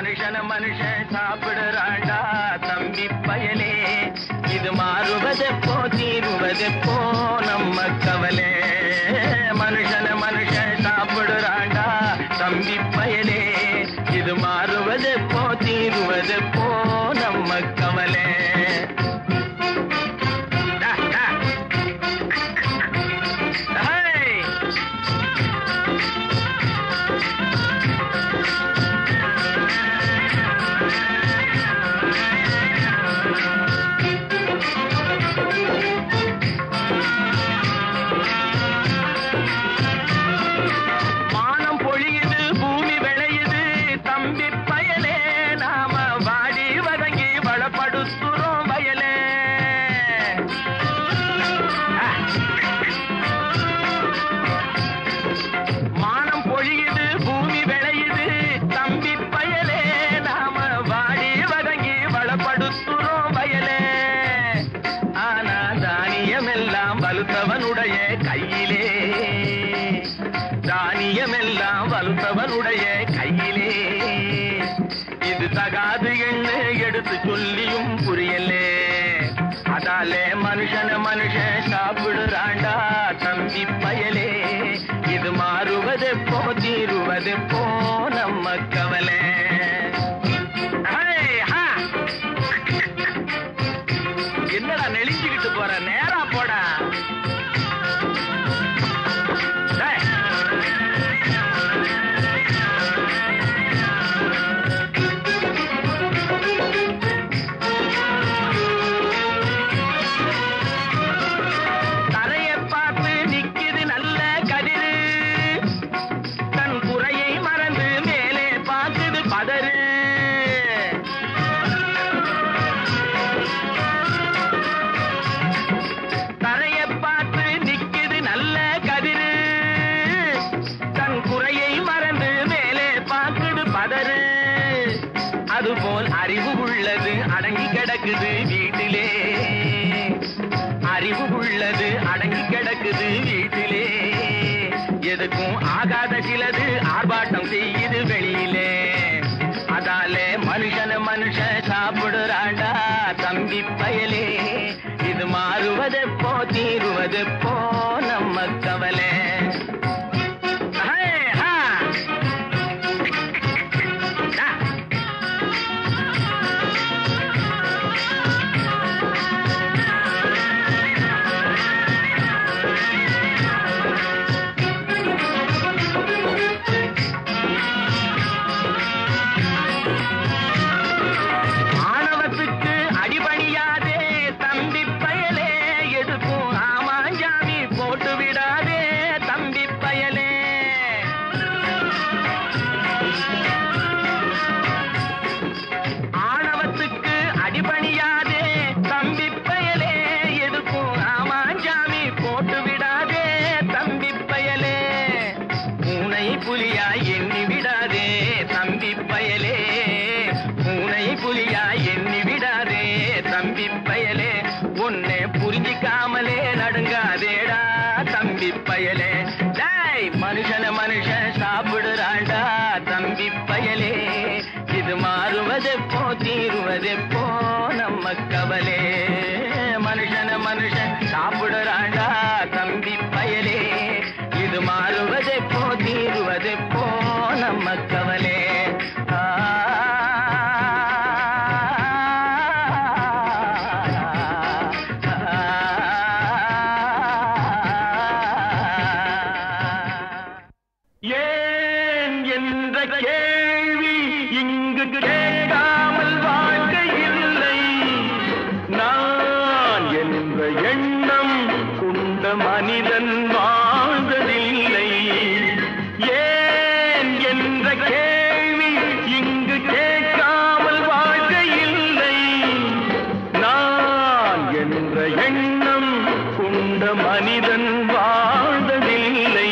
மனுஷன மனுஷன் சாப்பிடுறாண்டா தம்பி பயலே இது மாறுவதெப்போ தீருவதெப்போ நம்ம கவலை மனுஷன மனுஷன் சாப்பிடுறாண்டா தம்பி பயலே இது மாறுவதெப்போ தீருவதெப்போ நம்ம கவலை டா, டா. ஹை! மானம் பொழியுது பூமி விளையுது தம்பி பயலே நாம வாடி வதங்கி வளப்படுத்துறோம் வயலே ஆ. மானம் பொழியுது பூமி விளையுது தம்பி பயலே நாம வாடி வதங்கி வளப்படுத்துறோம் வயலே ஆனா தானியமெல்லாம் வலுத்தவனுடைய கையிலே தானியமெல்லாம் வலுத்தவனுடைய கையிலே இது தகாது என்று எடுத்து சொல்லியும் புரியலே அதாலே மனுஷன மனுஷன் சாப்பிடுறாண்டா தம்பி பயலே இது மாறுவதெப்போ தீருவதெப்போ நம்ம கவலை ஹை, ஹா. என்னடா நெளிஞ்சுக்கிட்டு போற நேரா போடா டேய். தரைய பார்த்து நிக்குது நல்ல கதிரு தன் குறையை மறந்து மேலே பார்க்குது பதறு தரைய பார்த்து நிக்குது நல்ல கதிரு தன் குறையை மறந்து மேலே பார்க்குது பதறு அதுபோல் அறிவு உள்ளது அடங்கி கிடக்குது வீட்டிலே அறிவு உள்ளது அடங்கி கிடக்குது வீட்டிலே எதுக்கும் ஆகாத சிலது ஆர்ப்பாட்டம் செய்யுது வெளியிலே அதாலே மனுஷன மனுஷன் சாப்பிடுறாண்டா தம்பி பயலே இது மாறுவதெப்போ தீருவதெப்போ நம்ம கவலை ஹே, ஹா. டா. ஆணவத்துக்கு அடிபணியாதே தம்பி பயலே எதுக்கும் ஆமாஞ்சாமி போட்டு விடாதே தம்பி பயலே ஆணவத்துக்கு அடிபணியாதே தம்பி பயலே எதுக்கும் ஆமாஞ்சாமி போட்டு விடாதே தம்பி பயலே பூனை புலியா எண்ணி விடாதே தம்பி பயலே பூனை புலியா எண்ணி விடாதே தம்பி பயலே உன்னை புரிஞ்சிக்காமலே நடுங்காதேடா தம்பி பயலே டேய் மனுஷன மனுஷன் சாப்பிடுறாண்டா தம்பி பயலே இது மாறுவதெப்போ தீருவதெப்போ நம்ம கவலே மனுஷன மனுஷன் சாப்பிடுறாண்டா தம்பி பயலே இது மாறுவதெப்போ தீருவதெப்போ நம்ம கவலே ஆ ஏன் என்ற கேள்வி இங்கு கேட்காமல் வாழ்க்கை இல்லை நான் என்ற எண்ணம் கொண்ட மனிதன் வாழ்ந்ததில்லை ஏன் என்ற கேள்வி இங்கு கேட்காமல் வாழ்க்கை இல்லை நான் என்ற எண்ணம் கொண்ட மனிதன் வாழ்ந்ததில்லை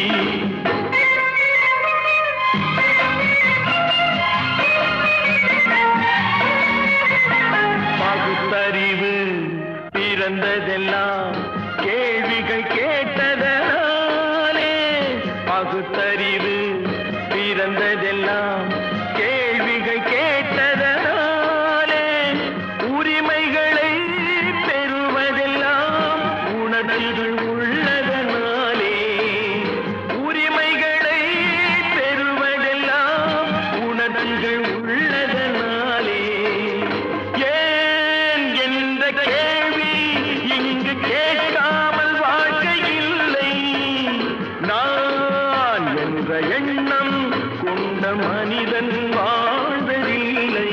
பகுத்தறிவு பிறந்ததெல்லாம் கேள்விகள் கேட்டதனாலே பகுத்தறிவு பிறந்ததெல்லாம் எண்ணம் கொண்ட மனிதன் வாழ்வதில்லை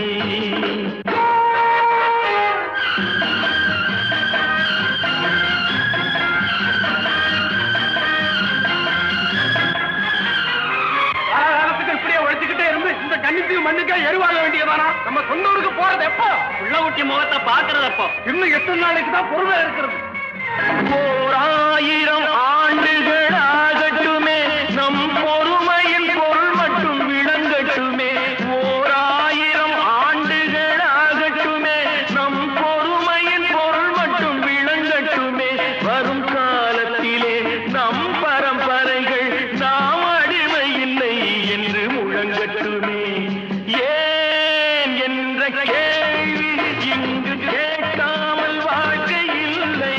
காலத்துக்கு இப்படியே உழைச்சுக்கிட்டே இருந்து இந்த கண்ணிக்கு மண்ணுக்கே எருவாக வேண்டியதானா நம்ம சொந்த ஊருக்கு போறது எப்போ உள்ள ஊட்டி முகத்தை பாக்குறது எப்போ இன்னும் எத்தனை நாளைக்கு தான் பொறுமை இருக்கிறது ஓர் ஆயிரம் ஆண்டுகள் ஆகட்டுமே நம் பொறுமையில் பொருள் மட்டும் விளங்கட்டுமே ஓர் ஆயிரம் ஆண்டுகள் ஆகட்டுமே நம் பொறுமையில் பொருள் மட்டும் விளங்கட்டுமே வரும் காலத்திலே நம் பரம்பரைகள் நாம் அடிமை இல்லை என்று முழங்கட்டுமே ஏன் என்ற கேள்வி இங்கு கேட்காமல் வாழ்க்கை இல்லை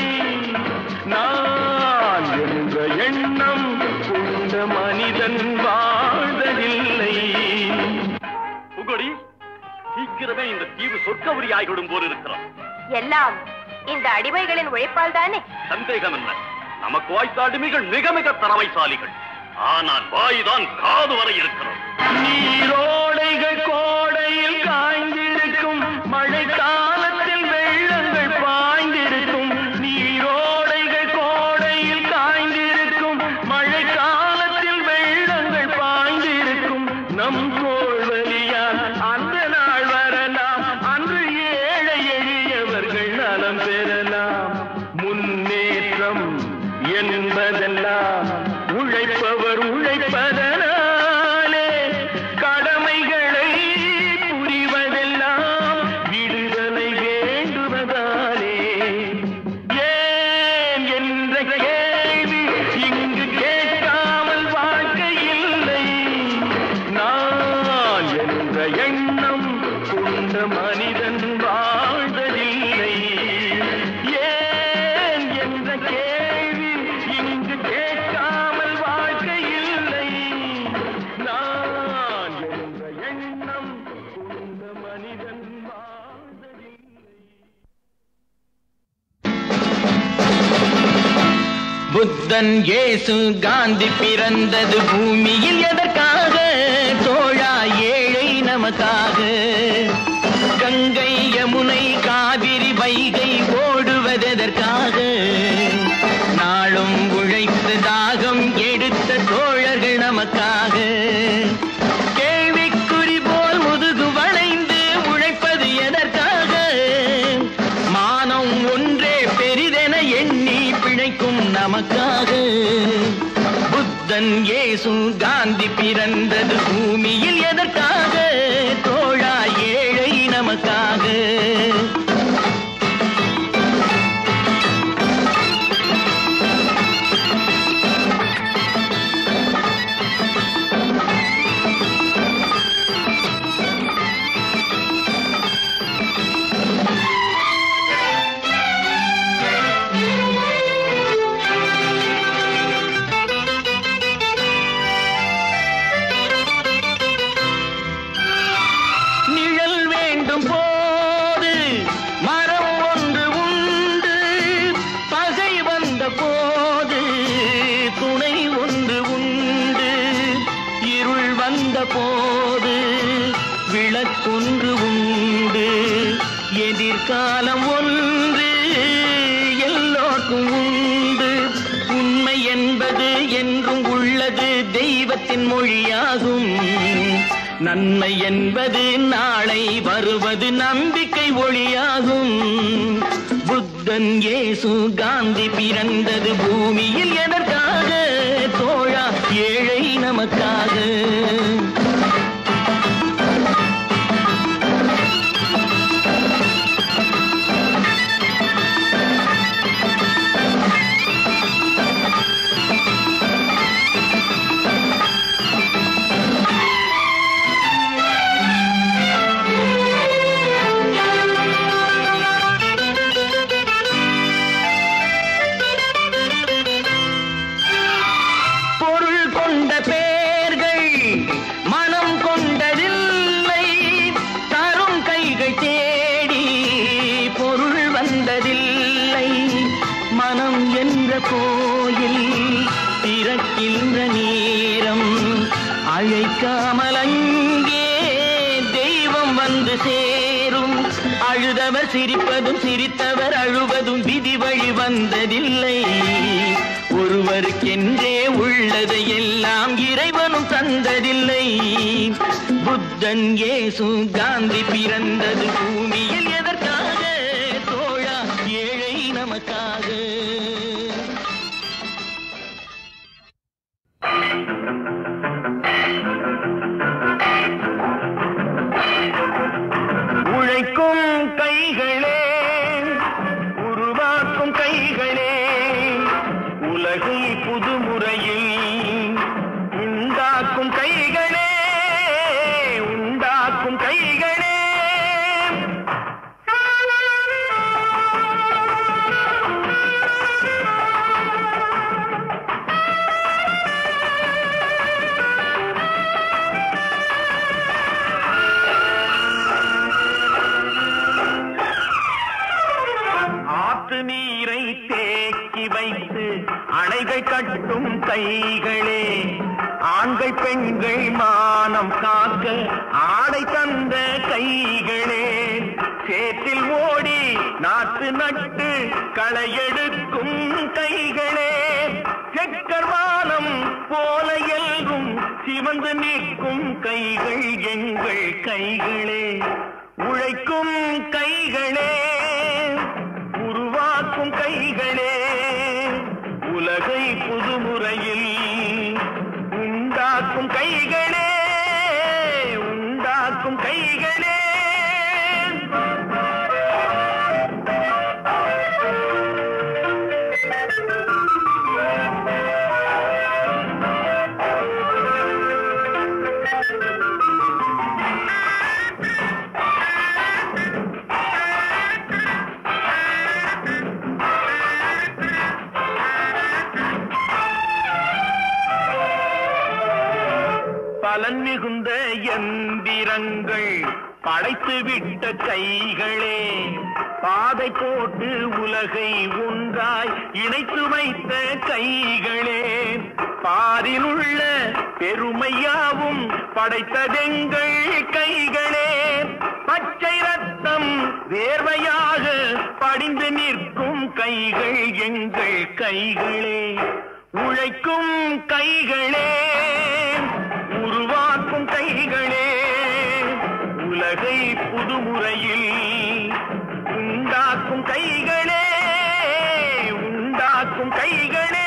நான் என்ற எண்ணம் கொண்ட மனிதன் வாழ்வதில்லை புகொடி சீக்கிரமே இந்த தீவு சொர்க்கபுரி ஆகிவிடும் போல் இருக்கிறோம் எல்லாம் இந்த அடிமைகளின் உழைப்பால் தானே சந்தேகம் என்ன நமக்கு வாய்த்த அடிமைகள் மிக மிக திறமைசாலிகள் ஆனால் வாய்தான் காது வரை இருக்கிறது நீரோடைகள் கோடையில் காய்ந்திருக்கும் மழை காலத்தில் வெள்ளங்கள் பாய்ந்திருக்கும் நீரோடைகள் கோடையில் காய்ந்திருக்கும் மழை காலத்தில் வெள்ளங்கள் பாய்ந்திருக்கும் நம் கோள்வழியால் அந்த நாள் வரலாம் அன்று ஏழை எளியவர்கள் நலம் பெறலாம் முன்னேற்றம் என்பதெல்லாம் உழைப்பவர் உழைப்பதனாலே கடமைகளை புரிவதெல்லாம் விடுதலை வேண்டுவதாலே ஏன் என்ற கேள்வி இங்கு கேட்காமல் வாழ்க்கை இல்லை நான் என்ற எண்ணம் கொண்ட மனிதன் வாழ்வதில்லை ஏன் என்ற கேள்வி இங்கு கேட்காமல் வாழ்க்கை இல்லை நான் என்ற எண்ணம் கொண்ட மனிதன் வாழ்வதில்லை புத்தன் இயேசு காந்தி பிறந்தது பூமியில் எதற்காக தோழா ஏழை நமக்காக கங்கை யமுனை காவிரி வைகை ஓடுவதெதற்காக நாளும் உழைத்து தாகம் எடுத்த தோழர்கள் நமக்காக கேள்விக்குறி போல் முதுகு வளைந்து உழைப்பது எதற்காக மானம் ஒன்றே பெரிதென எண்ணி பிழைக்கும் நமக்காக புத்தன் இயேசு காந்தி பிறந்தது பூமியில் எதற்காக தோழா ஏழை நமக்காக நிழல் வேண்டும் போது மரம் ஒன்று உண்டு பகை வந்த போது துணை ஒன்று உண்டு இருள் வந்த போது விளக்கொன்று உண்டு எதிர்காலம் ஒன்று எல்லோருக்கும் உண்டு உண்மை என்பது என்றும் உள்ளது தெய்வத்தின் மொழியாகும் நன்மை என்பது நாளை வருவது நம்பிக்கை ஒளியாகும் புத்தன் இயேசு காந்தி பிறந்தது பூமியில் எதற்காக தோழா ஏழை நமக்காக பொருள் கொண்ட பேர்கள் அழைக்காமல் அங்கே தெய்வம் வந்து சேரும் அழுதவர் சிரிப்பதும் சிரித்தவர் அழுவதும் விதி வழி வந்ததில்லை ஒருவருக்கென்றே உள்ளதை எல்லாம் இறைவனும் தந்ததில்லை புத்தன் இயேசு காந்தி பிறந்தது பூமியில் எதற்காக தோழா ஏழை நமக்காக உழைக்கும் கைகளே உருவாக்கும் கைகளே உலகை புதுமுறையில் உண்டாக்கும் கைகளே உண்டாக்கும் கைகளே ஆற்று நீரை தேக்கி வைத்து அணைகள் கட்டும் கைகளே ஆண்கள் பெண்கள் மானம் காக்க ஆடை தந்த கைகளே சேற்றில் ஓடி நாட்டு நட்டு களையெடுக்கும் கைகளே செக்கர்வானம் போல எல்கும் சிவந்து நிற்கும் கைகள் எங்கள் கைகளே உழைக்கும் கைகளே உருவாக்கும் கைகளே உலகை புதுமுறையில் உண்டாக்கும் கைகளே உண்டாக்கும் கைகளே பலன் மிகுந்த எந்திரங்கள் படைத்து விட்ட கைகளே பாதை போட்டு உலகை ஒன்றாய் இணைத்து வைத்த கைகளே பாரில் உள்ள பெருமையாவும் படைத்ததெங்கள் கைகளே பச்சை ரத்தம் வேர்வையாக படிந்து நிற்கும் கைகள் எங்கள் கைகளே உழைக்கும் கைகளே உருவாக்கும் கைகளே உலகை புதுமுறையில் உண்டாக்கும் கைகளே உண்டாக்கும் கைகளே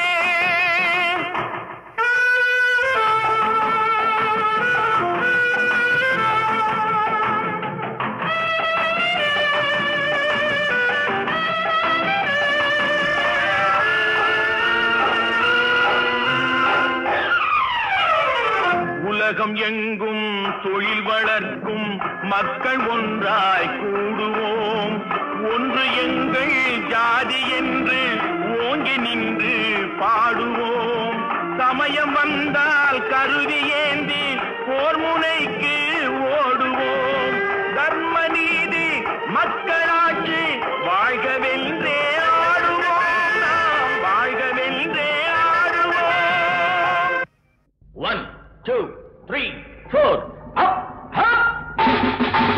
உலகம் எங்கும் தொழில் வளர்க்கும் மக்கள் ஒன்றாய் கூடுவோம் ஒன்று எங்கள் ஜாதி என்று ஓங்கி நின்று பாடுவோம் சமயம் வந்தால் கருவி ஏந்தி போர் முனைக்கு ஓடுவோம் தர்ம நீதி மக்களாட்சி வாழ்கவென்றே ஆடுவோம் நாம் வாழ்கவென்றே ஆடுவோம் one two three four up up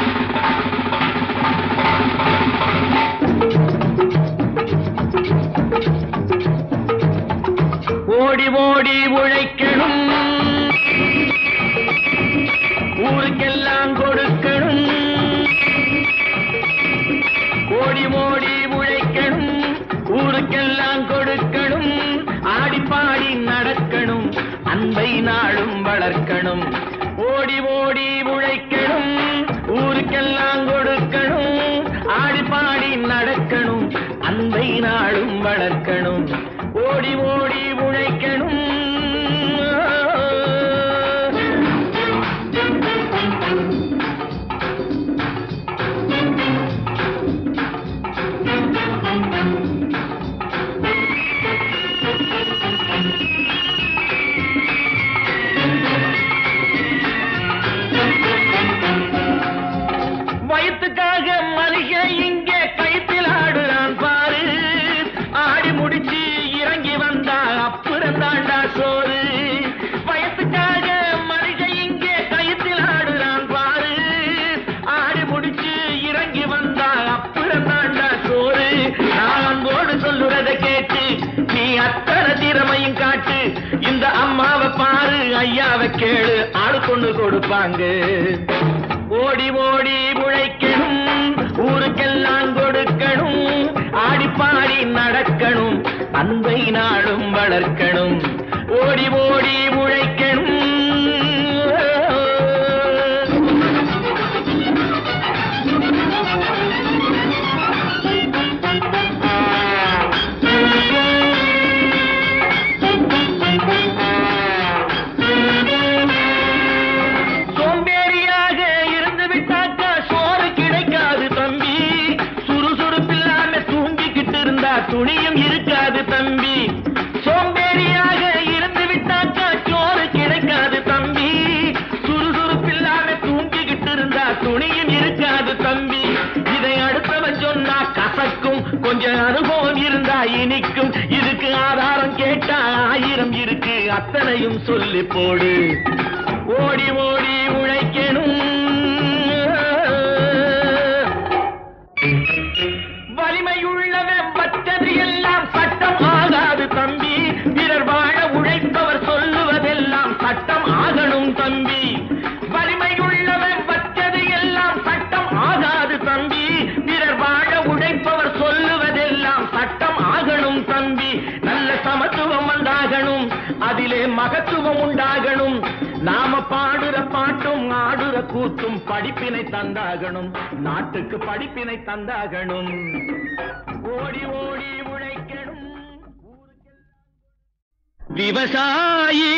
ஓடி ஓடி உழைக்கணும் ஊருக்கெல்லாம் கொடுக்கணும் ஓடி ஓடி உழைக்கணும் ஊருக்கெல்லாம் கொடுக்கணும் ஆடி பாடி நடக்கணும் அன்பை நாளும் வளர்க்கணும் ஓடி ஓடி உழைக்கணும் ஊருக்கெல்லாம் கொடுக்கணும் ஆடி பாடி நடக்கணும் அன்பை நாளும் வளர்க்கணும் ஓடி ஓடி உழைக்கணும் வயிற்றுக்காக மனுஷன் இங்கே கைத்தில் ஆடுறான் பாரு ஆடி முடிச்சு இறங்கி வந்தா அப்ப கேளு ஆளு கொண்டு கொடுப்பாங்க ஓடி ஓடி உழைக்கணும் ஊருக்கெல்லாம் கொடுக்கணும் ஆடி பாடி நடக்கணும் அன்பை நாளும் வளர்க்கணும் ஓடி ஓடி உழைக்கணும் சோம்பேறியாக இருந்து விட்டாக்கா சோறு கிடைக்காது தம்பி சுறுசுறுப்பில்லாம தூங்கிக்கிட்டு இருந்தா துணியும் இருக்காது தம்பி சோம்பேறியாக இருந்து விட்டாக்கா சோறு கிடைக்காது தம்பி சுறுசுறுப்பில்லாம தூங்கிக்கிட்டு இருந்தா துணியும் இருக்காது தம்பி இதை அடுத்தவன் சொன்னா கசக்கும் கொஞ்சம் அனுபவம் இருந்தா இனிக்கும் இதுக்கு ஆதாரம் கேட்டா ஆயிரம் இருக்கு அத்தனையும் சொல்லி போடு ஓடி ஓடி உழைக்கணும் வலிமையுள்ளவன் பச்சது எல்லாம் சட்டம் ஆகாது தம்பி பிறர் வாழ உழைப்பவர் சொல்லுவதெல்லாம் சட்டம் ஆகணும் தம்பி வலிமையுள்ளவன் பச்சது எல்லாம் சட்டம் ஆகாது தம்பி பிறர் வாழ உழைப்பவர் சொல்லுவதெல்லாம் சட்டம் ஆகணும் தம்பி நல்ல சமத்துவம் உண்டாகணும் அதிலே மகத்துவம் உண்டாகணும் நாம பாடுற பாட்டும் ஆடுற கூத்தும் படிப்பினை தந்தாகணும் நாட்டுக்கு படிப்பினை தந்தாகணும் ஓடி ஓடி உழைக்கணும் விவசாயி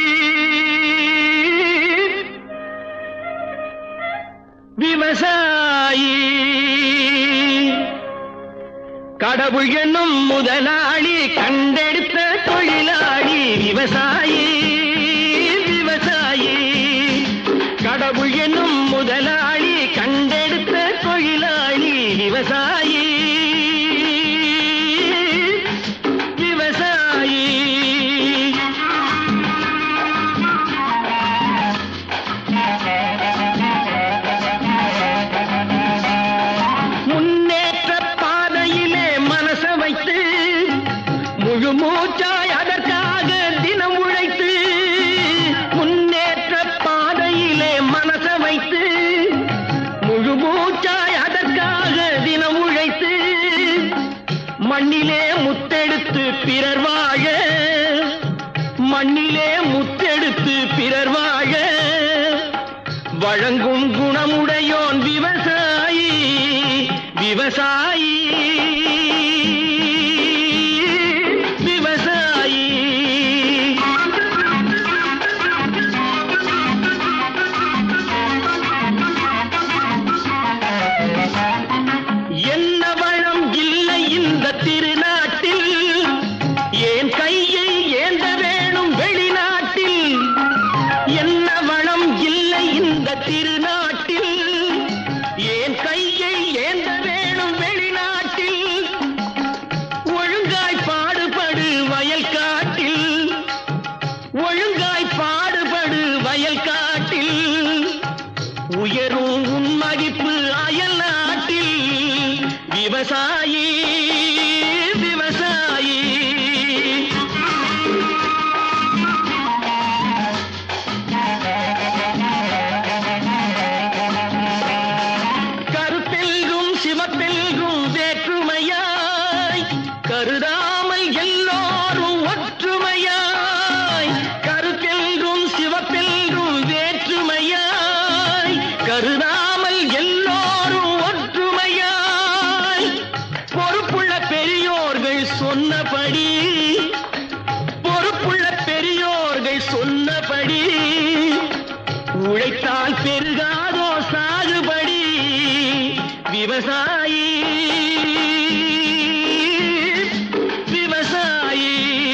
விவசாயி கடவுள் என்னும் முதலாளி கண்டெடுத்த தொழிலாளி விவசாயி விவசாயி கடவுள் என்னும் முதலாளி கண்டெடுத்த தொழிலாளி விவசாயி விவசாயி முன்னேற்ற பாதையிலே மனச வைத்து முழு மூச்சாய் அதற்காக தினம் உழைத்து முன்னேற்ற பாதையிலே மனச வைத்து முழு மூச்சாய் அதற்காக தினம் உழைத்து மண்ணிலே முத்தெடுத்து பிறர் வாழ மண்ணிலே முத்தெடுத்து பிறர் வாழ வழங்கும் குணமுடையோன் விவசாயி விவசாயி விவசாயி என்ன வளம் இல்லை இந்த திருநாட்டில் ஏன் கையை ஏந்த வேணும் வெளிநாட்டில் என்ன வளம் இல்லை இந்த திருநாட்டில் ஏன் கையை ஏந்த வேணும் வெளிநாட்டில் ஒழுங்காய் பாடுபடு வயல் காட்டில் ஒழுங்காய் பாடுபடு வயல் காட்டில் உயரும் உன் மதிப்பு அயல் நாட்டில் விவசாயி விவசாயி கருப்பெல்கும் சிவப்பெல்கும் வேற்றுமையாய் கருதாமல் எல்லோரும் ஒற்றுமையாய் கருப்பெல்கும் சிவப்பெல்கும் வேற்றுமையாய் கருதாமல் எல்லோரும் ஒற்றுமையாய் பொறுப்புள்ள பெரியோர்கள் சொன்னபடி பொறுப்புள்ள பெரியோர்கள் சொன்னபடி உழைத்தால் பெருகாதோ சாகுபடி விவசாயி விவசாயி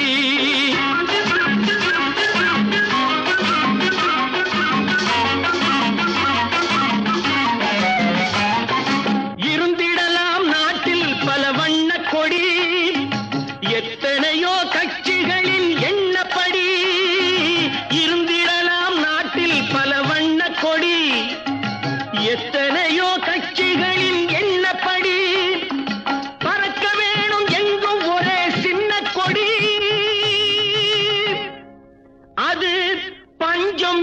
இருந்திடலாம் நாட்டில் பல வண்ண கொடி எத்தனையோ கட்சிகளின் எண்ணப்படி இருந்திடலாம் நாட்டில் பல வண்ண கொடி எத்தனையோ கட்சிகளின் எண்ணப்படி பறக்க வேணும் எங்கும் ஒரே சின்ன கொடி அது பஞ்சம்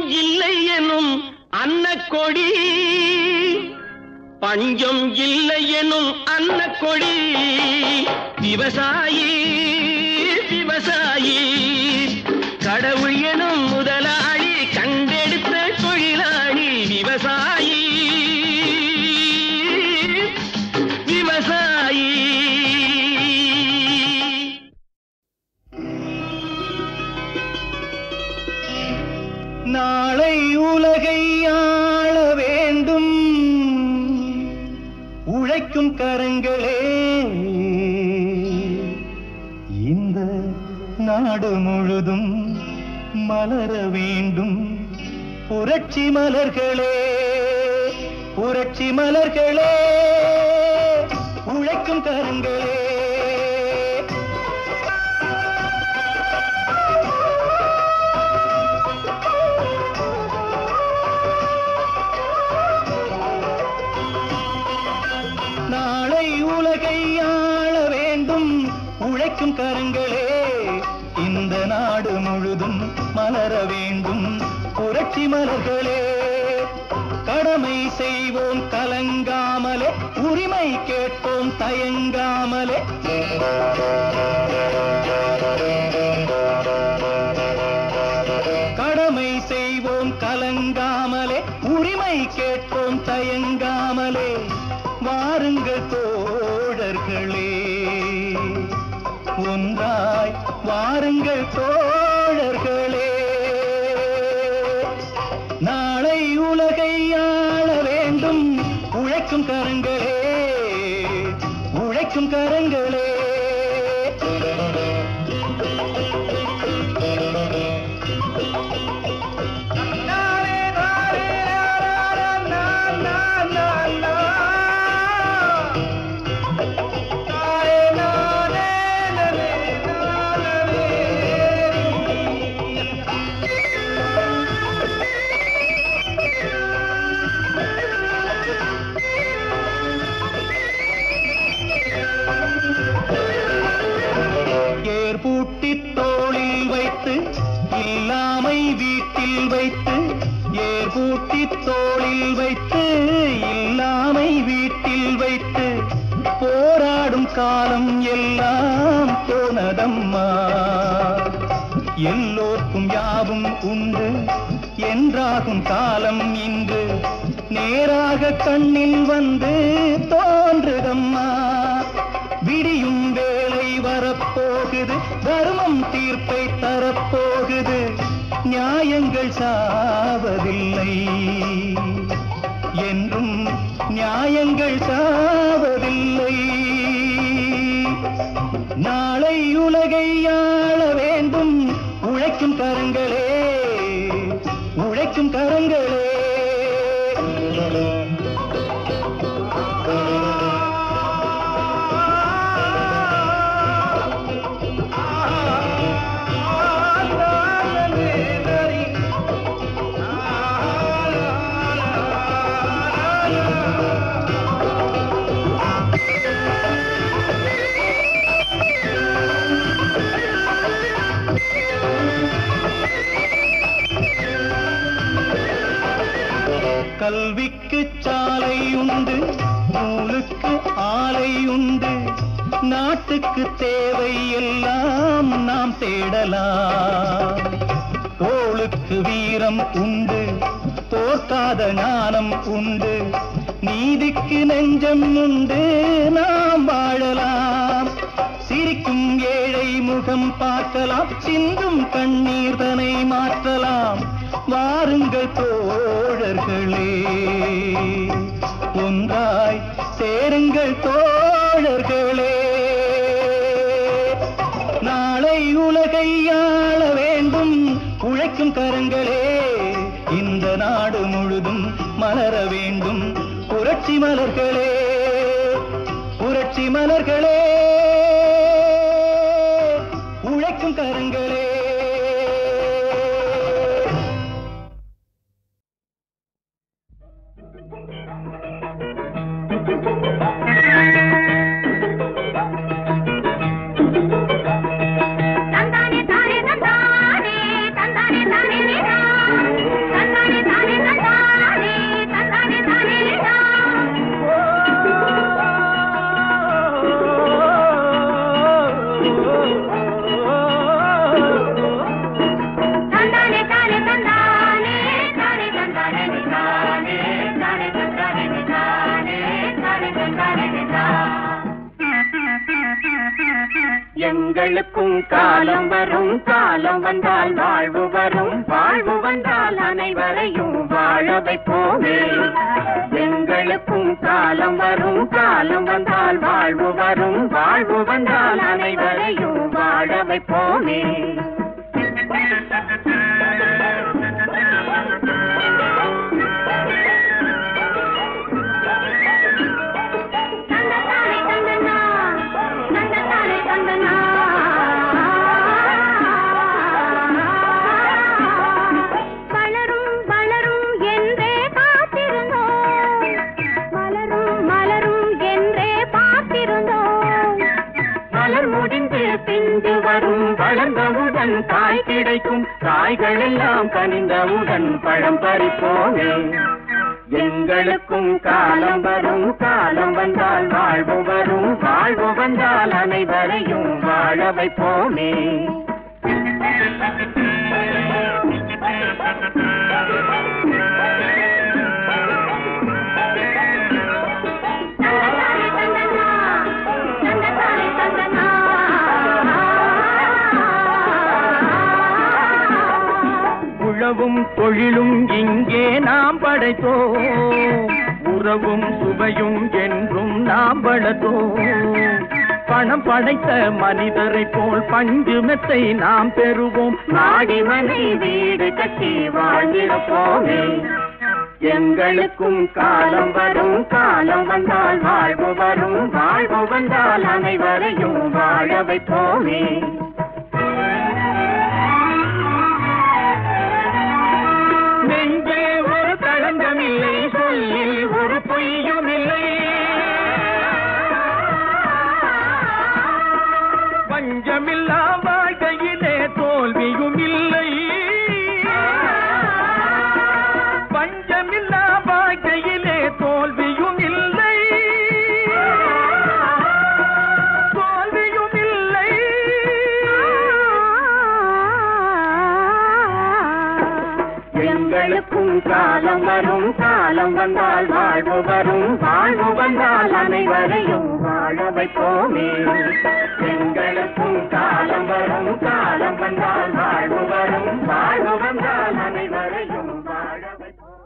கொடி பஞ்சம் இல்லை எனும் அன்ன கொடி விவசாயி விவசாயி கடவுள் எனும் முதலாளி கண்டெடுத்த தொழிலாளி விவசாயி விவசாயி நாளை உலகை ஆள வேண்டும் உழைக்கும் கரங்களே இந்த நாடு முழுதும் மலர வேண்டும் புரட்சி மலர்களே புரட்சி மலர்களே உழைக்கும் கரங்களே நாளை உலகை ஆள வேண்டும் உழைக்கும் கரங்களே இந்த நாடு முழுதும் மலர வேண்டும் புரட்சி மலர்களே கடமை செய்வோம் கலங்காமலே உரிமை கேட்போம் தயங்காமலே கடமை செய்வோம் கலங்காமலே உரிமை கேட்போம் தயங்காமலே வாருங்கள் தோழர்களே ஒன்றாய் வாருங்கள் தோழர்களே நாளை உலகை ஆள வேண்டும் உழைக்கும் கரங்களே உழைக்கும் கரங்களே ஏர் பூட்டி தோளில் வைத்து இல்லாமை வீட்டில் வைத்து ஏர் பூட்டி தோளில் வைத்து இல்லாமை வீட்டில் வைத்து போராடும் காலம் எல்லாம் போனதம்மா எல்லோர்க்கும் யாவும் உண்டு என்றாகும் காலம் இன்று நேராக கண்ணில் வந்து தோன்றுதம்மா விடியும் வேளை வரப்போகுது தர்மம் தீர்ப்பை தரப்போகுது நியாயங்கள் சாவதில்லை என்றும் நியாயங்கள் சாவதில்லை நாளை உலகை ஆள வேண்டும் உழைக்கும் கரங்களே உழைக்கும் கரங்களே கல்விக்கு சாலை உண்டு நூலுக்கு ஆலை உண்டு நாட்டுக்கு தேவை எல்லாம் நாம் தேடலாம் தோளுக்கு வீரம் உண்டு தோற்காத ஞானம் உண்டு நீதிக்கு நெஞ்சம் உண்டு நாம் வாழலாம் சிரிக்கும் ஏழை முகம் பார்க்கலாம் சிந்தும் கண்ணீர் தனை மாற்றலாம் வாருங்கள் தோழர்களே ஒன்றாய் சேருங்கள் தோழர்களே நாளை உலகை ஆள வேண்டும் உழைக்கும் கரங்களே இந்த நாடு முழுதும் மலர வேண்டும் புரட்சி மலர்களே புரட்சி மலர்களே உழைக்கும் கரங்களே தந்தானே தானே தந்தானே தந்தானே தானே நீதா தந்தானே தானே தந்தானே எங்களுக்கும் காலம் வரும் காலம் வந்தால் வாழ்வு வரும் வாழ்வு வந்தால் அனைவரையும் வாழ வைப்போமே எங்களுக்கும் காலம் வரும் காலம் வந்தால் வாழ்வு வரும் வாழ்வு வந்தால் அனைவரையும் வாழ வைப்போமே தந்தத்தானே தந்தனா தந்தத்தானே தந்தனா வளரும் வளரும் என்றே காத்திருந்தோம் மலரும் மலரும் என்றே பார்த்திருந்தோம் மலர் முடிந்து பிந்து வரும் வளர்ந்தவுடன் காய் கிடைக்கும் காய்கள் எல்லாம் கனிந்தவுடன் பழம் பறிப்போமே எங்களுக்கும் காலம் வரும் காலம் வந்தால் வாழ்வு வரும் வாழ்வு வந்தால் அனைவரையும் வாழ வைப்போமே தந்தத்தானே தந்தனா, தந்தத்தானே தந்தனா. உழவும் தொழிலும் இங்கே நாம் படைத்தோம் உறவும் சுவையும் என்றும் நாம் வளர்த்தோம் பணம் படைத்த மனிதரை போல் பஞ்சு மெத்தை நாம் பெறுவோம் மாடி மனை வீடு கட்டி வாழ்ந்திருப்போமே எங்களுக்கும் காலம் வரும் காலம் வந்தால் வாழ்வு வரும் வாழ்வு வந்தால் அனைவரையும் வாழ வைப்போமே நெஞ்சே ஒரு களங்கமில்லை சொல்லில் ஒரு பொய்யும் இல்லை பஞ்சமில்லா வாழ்க்கையிலே தோல்வியும் இல்லை பஞ்சமில்லா வாழ்க்கையிலே தோல்வியும் இல்லை தோல்வியும் இல்லை எங்களுக்கும் காலம் வரும் காலம் வந்தால் வாழ்வு வரும் வாழ்வு வந்தால் அனைவரையும் வாழ வைப்போமே எங்களுக்கும் காலம் வரும் காலம் வந்தால் வாழ்வு வரும் வாழ்வு வந்தால் அனைவரையும் வாழ வைப்போம்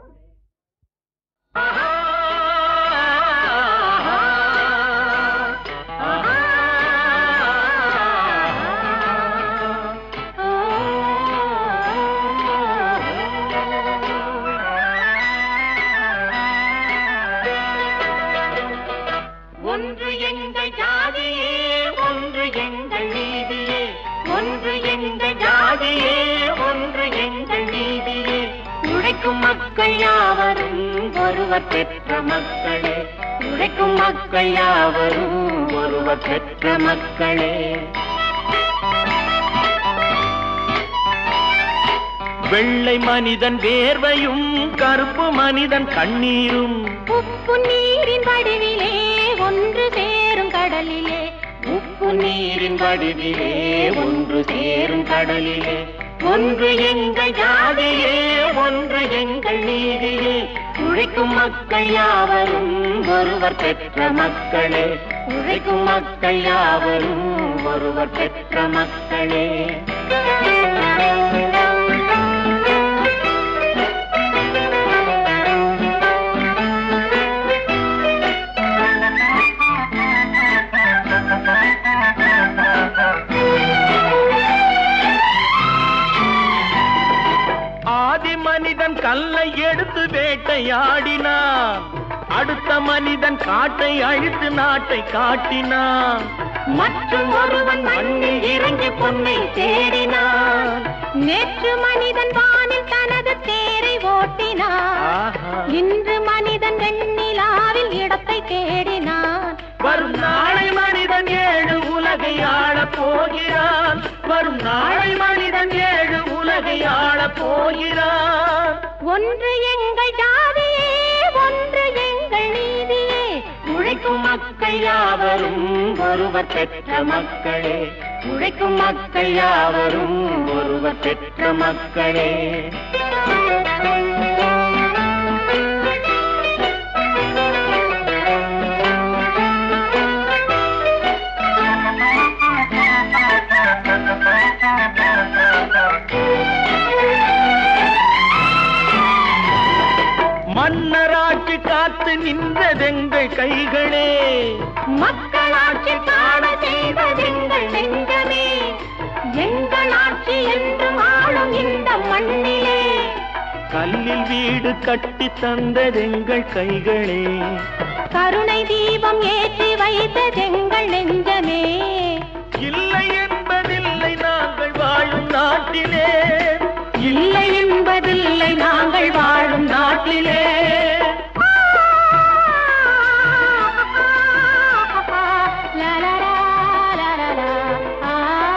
ஒன்று எங்கள் ஜாதியே ஒன்று எங்கள் நீதியே ஒன்று எங்கள் ஜாதியே ஒன்று எங்கள் நீதியே உழைக்கும் மக்கள் யாவரும் ஒருவர் பெற்ற மக்களே உழைக்கும் மக்கள் யாவரும் ஒருவர் பெற்ற மக்களே வெள்ளை மனிதன் வேர்வையும் கருப்பு மனிதன் கண்ணீரும் உப்பு நீரின் வடிவிலே ஒன்று சேரும் கடலிலே உப்பு நீரின் வடிவிலே ஒன்று சேரும் கடலிலே ஒன்று எங்கள் ஜாதியே ஒன்று எங்கள் நீதியே உழைக்கும் மக்கள் யாவரும் ஒருவர் பெற்ற மக்களே உழைக்கும் மக்கள் யாவரும் ஒருவர் பெற்ற மக்களே ஆதி மனிதன் கல்லை எடுத்து வேட்டையாடினான் அடுத்த மனிதன் காட்டை அழித்து நாட்டை காட்டினான் மற்றும் ஒருவன் மண்ணில் இறங்கி பொன்னை தேடினான் நேற்று மனிதன் வானில் தனது தேரை ஓட்டினான் ஆஹா. இன்று மனிதன் வெண்ணிலாவில் இடத்தை தேடினான் வரும் நாளை மனிதன் ஏழு உலகை ஆளப் போகிறான் வரும் நாளை மனிதன் ஏழு உலகை ஆளப் போகிறான் ஒன்று எங்கள் ஜாதியே ஒன்று எங்கள் நீதியே உழைக்கும் மக்கள் யாவரும் ஒருவர் பெற்ற மக்களே உழைக்கும் மக்கள் யாவரும் ஒருவர் பெற்ற மக்களே மன்னராட்சி காத்து நின்றதெங்கள் கைகளே மக்களாட்சி காண செய்வதெங்கள் நெஞ்சமே எங்கள் ஆட்சி என்று ஆளும் இந்த மண்ணிலே கல்லில் வீடு கட்டி தந்ததெங்கள் கைகளே கருணை தீபம் ஏற்றி வைத்ததெங்கள் நெஞ்சமே இல்லை என்பதில்லை நாங்கள் வாழும் நாட்டிலே இல்லை என்பதில்லை நாங்கள் வாழும் நாட்டிலே லலலா, லலலா, ஆ.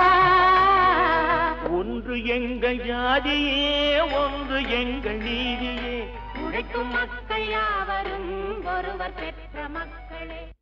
ஒன்று எங்கள் ஜாதியே ஒன்று எங்கள் நீதியே உழைக்கும் மக்கள் யாவரும் ஒருவர் பெற்ற மக்களே